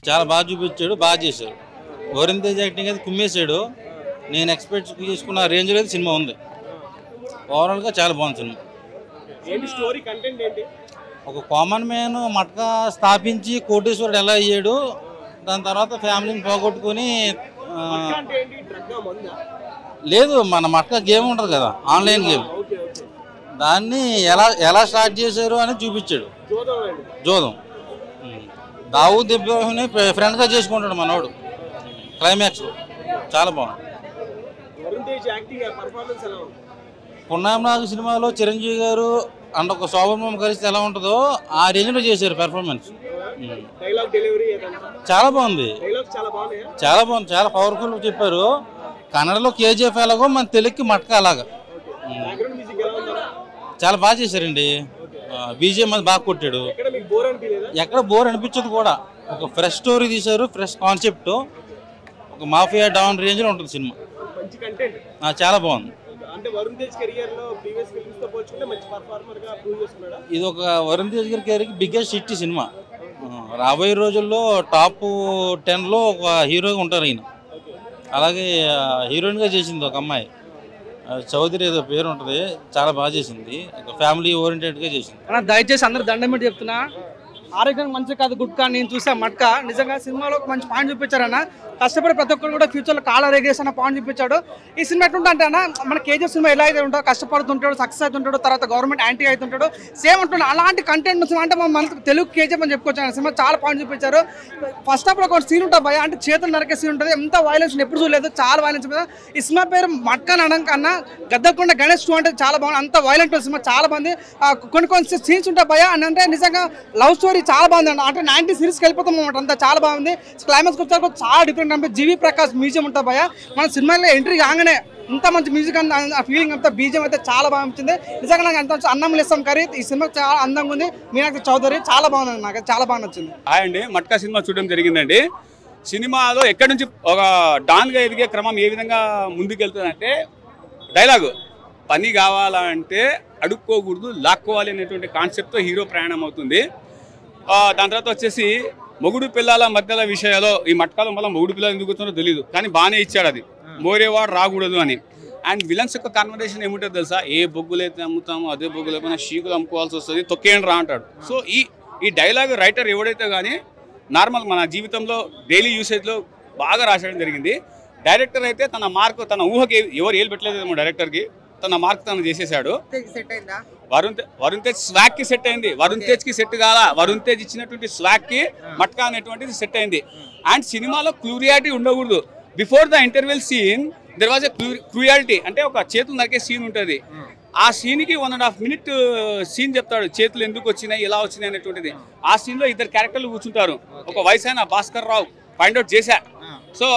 చాలా బాగా చూపించాడు బాగా చేశాడు వరుణ్ తేజ్ యాక్టింగ్ అయితే కుమ్మేశాడు నేను ఎక్స్పెక్ట్ చేసుకున్న రేంజ్లో అయితే సినిమా ఉంది ఓవరాల్గా చాలా బాగుంది సినిమా ఏంటి స్టోరీ కంటెంట్ ఏంటి ఒక కామన్ మ్యాన్ మట్కా స్థాపించి కోటేశ్వరుడు ఎలా అయ్యాడు దాని తర్వాత ఫ్యామిలీని పోగొట్టుకొని ఆ, అంటే ఏంటి డ్రగ్ మందా లేదు మన మట్కా గేమ్ ఉంటుంది కదా ఆన్లైన్ గేమ్ ఓకే ఓకే దాన్ని ఎలా ఎలా స్టార్ట్ చేశారు అని చూపించాడు చూద్దాం అండి జోదం ఉమ్. దావూద్ ఇబ్రాహింని ఫ్రెండ్గా చేసుకుంటాడు మనోడు క్లైమాక్స్ చాలా బాగుంది వరుణ్ తేజ్ యాక్టింగ్ పర్ఫార్మెన్స్ ఎలా ఉంది పున్నామనాథ్ సినిమాలో చిరంజీవి గారు అండ్ ఒక శోభమ్మ కలిసి ఎలా ఉంటుందో ఆ రేంజ్లో చేశారు పెర్ఫార్మెన్స్ ఉమ్. డైలాగ్ డెలివరీ ఏదంతా చాలా బాగుంది డైలాగ్ చాలా బాగున్నాయా చాలా బాగుంది చాలా పవర్ఫుల్ చెప్పారు కన్నడలో కేజీఎఫ్ ఎలాగో మన తెలుగుకి మట్క అలాగా ఉమ్. బ్యాక్గ్రౌండ్ మ్యూజిక్ ఎలా ఉందా చాలా బాగా చేశారండి బీజేఎం అది బాగా కొట్టాడు ఎక్కడ మీకు బోర్ అనిపించలేదా ఎక్కడ బోర్ అనిపించదు కూడా ఒక ఫ్రెష్ స్టోరీ తీశారు ఫ్రెష్ కాన్సెప్ట్ ఒక మాఫియా డౌన్ రేంజ్లో ఉంటుంది సినిమా మంచి కంటెంట్ ఆ, చాలా బాగుంది అంటే వరుణ్ తేజ్ కెరియర్ లో ప్రీవియస్ ఫిల్మ్స్ తో పోల్చుకుంటే మంచి పర్ఫార్మర్ గా ప్రూవ్ చేసుకున్నాడా ఇది ఒక వరుణ్ తేజ్ గారి గారికి బిగ్గెస్ట్ హిట్ సినిమా ఆ, రాబోయే రోజుల్లో టాప్ టెన్లో ఒక హీరోగా ఉంటారు ఈయన అలాగే ఆ, హీరోయిన్గా చేసింది ఒక అమ్మాయి ఆ, చౌదరి ఏదో పేరు ఉంటుంది చాలా బాగా చేసింది ఒక ఫ్యామిలీ ఓరియంటెడ్గా చేసింది అన్న దయచేసి అందరు దండం పెట్టి చెప్తున్నా ఆరోగ్యానికి మంచి కాదు గుట్కా నేను చూసా మట్క నిజంగా సినిమాలో ఒక మంచి పాయింట్ చూపించారన్న కష్టపడి ప్రతి ఒక్కరు కూడా ఫ్యూచర్లో కాల రేగేసి అన్న పాయింట్ చూపించాడు ఈ సినిమా ఎట్లుంటా అంటే అన్న మన కేజీఎఫ్ సినిమా ఎలా అయితే ఉంటాడో కష్టపడుతుంటాడు సక్సెస్ అవుతుంటాడు తర్వాత గవర్నమెంట్ యాంటీ అవుతుంటాడు సేమ్ ఉంటుండే అలాంటి కంటెంట్ సినిమా అంటే మన మన తెలుగు కేజీఎఫ్ అని చెప్పుకోవచ్చు అన్న సినిమా చాలా పాయింట్ చూపించారు ఫస్ట్ హాఫ్ లో ఒక సీన్ ఉంటుంది భయ అంటే చేతులు నరికే సీన్ ఉంటుంది ఎంత వైలెన్స్ ఎప్పుడు చూడలేదు చాలా వైలెన్స్ ఉంటుంది ఈ సినిమా పేరు మట్క అనడం కన్నా గద్దకొండ గణేష్ టూ అంటే చాలా బాగుంది అంత వైలెంట్ సినిమా చాలా బాగుంది ఆ, కొన్ని కొన్ని సీన్స్ ఉంటాయి భయ అని అంటే నిజంగా లవ్ స్టోరీ చాలా బాగుంది అన్న అంటే నైన్టీ సిరీస్కి వెళ్ళిపోతాం అనమాట అంతా చాలా బాగుంది క్లైమాక్స్ వచ్చాక చాలా డిఫరెంట్ అంటే జీవి ప్రకాష్ మ్యూజియం ఉంటుంది భయ మన సినిమాలో ఎంట్రీ కాగానే ఇంత మంచి మ్యూజిక్ అంత ఆ ఫీలింగ్ అంతా బీజం అయితే చాలా బాగా అనిపించింది నిజంగా నాకు అంత అన్నం లేస్తాం కర్రీ ఈ సినిమా చాలా అందంగా ఉంది మీనాక్షి చౌదరి చాలా బాగుంది నాకు చాలా బాగా నచ్చింది హాయ్ అండి మట్కా సినిమా చూడడం జరిగిందండి సినిమాలో ఎక్కడి నుంచి ఒక డాన్గా ఎదిగే క్రమం ఏ విధంగా ముందుకెళ్తుందంటే డైలాగు పని కావాలంటే అడుక్కోకూడదు లాక్కోవాలి అనేటువంటి కాన్సెప్ట్తో హీరో ప్రయాణం అవుతుంది ఆ, దాని తర్వాత వచ్చేసి మొగుడు పిల్లల మధ్యల విషయాల్లో ఈ మట్కాలో మళ్ళీ మొగుడు పిల్లలు ఎందుకు వస్తుందో తెలియదు కానీ బాగానే ఇచ్చాడు అది మోరేవాడు రాకూడదు అని అండ్ విలన్స్ యొక్క కాన్వర్సేషన్ ఏముంటుందో తెలుసా ఏ బొగ్గులు అయితే అమ్ముతామో అదే బొగ్గు లేకపోయినా షీకులు అమ్ముకోవాల్సి వస్తుంది తొక్కేయండి రా అంటాడు సో ఈ ఈ డైలాగ్ రైటర్ ఎవడైతే కానీ నార్మల్ మన జీవితంలో డైలీ యూసేజ్లో బాగా రాసేయడం జరిగింది డైరెక్టర్ అయితే తన మార్క్ తన ఊహకి ఎవరు ఏలు పెట్టలేదు డైరెక్టర్కి తన మార్క్ తను చేసేసాడు సెట్ అయిందా వరుణ్ తే- వరుణ్ తేజ్ స్వాగ్ కి సెట్ అయింది వరుణ్ తేజ్ కి సెట్ కాదా వరుణ్ తేజ్ ఇచ్చినటువంటి స్వాగ్ కి మట్కా అనేటువంటిది సెట్ అయింది అండ్ సినిమాలో క్లూరియాలిటీ ఉండకూడదు before the interval scene there was a cruelty అంటే ఒక చేతులు నరికే సీన్ ఉంటుంది ఆ సీన్ కి one and half minute scene చెప్తాడు చేతులు ఎందుకు వచ్చినాయి ఎలా వచ్చినాయి అనేటువంటిది ఆ సీన్ లో ఇద్దరు క్యారెక్టర్లు కూర్చుంటారు ఒక వయసు అయిన భాస్కర్ రావు ఫైండ్ అవుట్ చేశా సో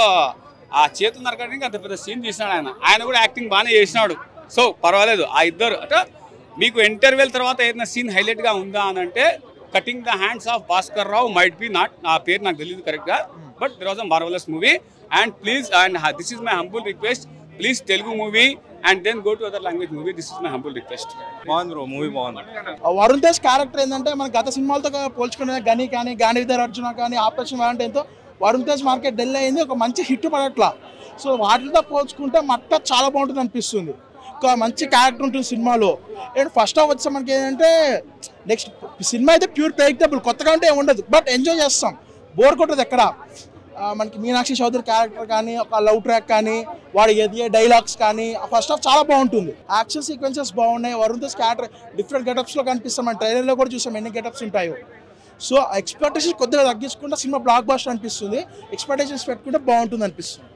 ఆ చేతులు నరకడానికి అంత పెద్ద సీన్ తీసినాడు ఆయన ఆయన కూడా యాక్టింగ్ బాగానే చేసినాడు సో పర్వాలేదు ఆ ఇద్దరు అంటే మీకు ఇంటర్వెల్ తర్వాత ఏదైనా సీన్ హైలైట్ గా ఉందా అని అంటే cutting the hands off Bhaskar Rao might be not ఆ పేరు నాకు తెలియదు కరెక్ట్ గా but there was a marvellous movie and please and this is my humble request please Telugu movie and then go to other language movie this is my humble request బాగుంది bro movie బాగుంది Varun Tej character ఏంటంటే మన గత సినిమాలతో పోల్చుకునే గని కానీ గానిధర్ అర్జున కానీ operation అంటే ఎంతో వరుణ్ తేజ్ మార్కెట్ డెల్ అయింది ఒక మంచి హిట్ పడట్లా సో వాటితో పోల్చుకుంటే మట్ట చాలా బాగుంటుంది అనిపిస్తుంది ఒక మంచి క్యారెక్టర్ ఉంటుంది సినిమాలో అండ్ ఫస్ట్ హాఫ్ వచ్చే మనకి ఏంటంటే నెక్స్ట్ సినిమా అయితే ప్యూర్ ప్రెడిక్టబుల్ కొత్తగా అంటే ఏం ఉండదు బట్ ఎంజాయ్ చేస్తాం బోర్ కొట్టదు ఎక్కడ ఆ, మనకి మీనాక్షి చౌదరి క్యారెక్టర్ కానీ ఒక లవ్ ట్రాక్ కానీ వాడు ఎదిగే డైలాగ్స్ కానీ ఫస్ట్ హాఫ్ చాలా బాగుంటుంది యాక్షన్ సీక్వెన్సెస్ బాగున్నాయి వరుణ్ తేజ్ క్యారెక్టర్ డిఫరెంట్ గెటప్స్లో కనిపిస్తాం మన ట్రైలర్లో కూడా చూసాం ఎన్ని గెటప్స్ ఉంటాయో సో ఎక్స్పెక్టేషన్స్ కొద్దిగా తగ్గించుకుంటే సినిమా బ్లాక్ బాస్టర్ అనిపిస్తుంది ఎక్స్పెక్టేషన్స్ పెట్టుకుంటే బాగుంటుంది అనిపిస్తుంది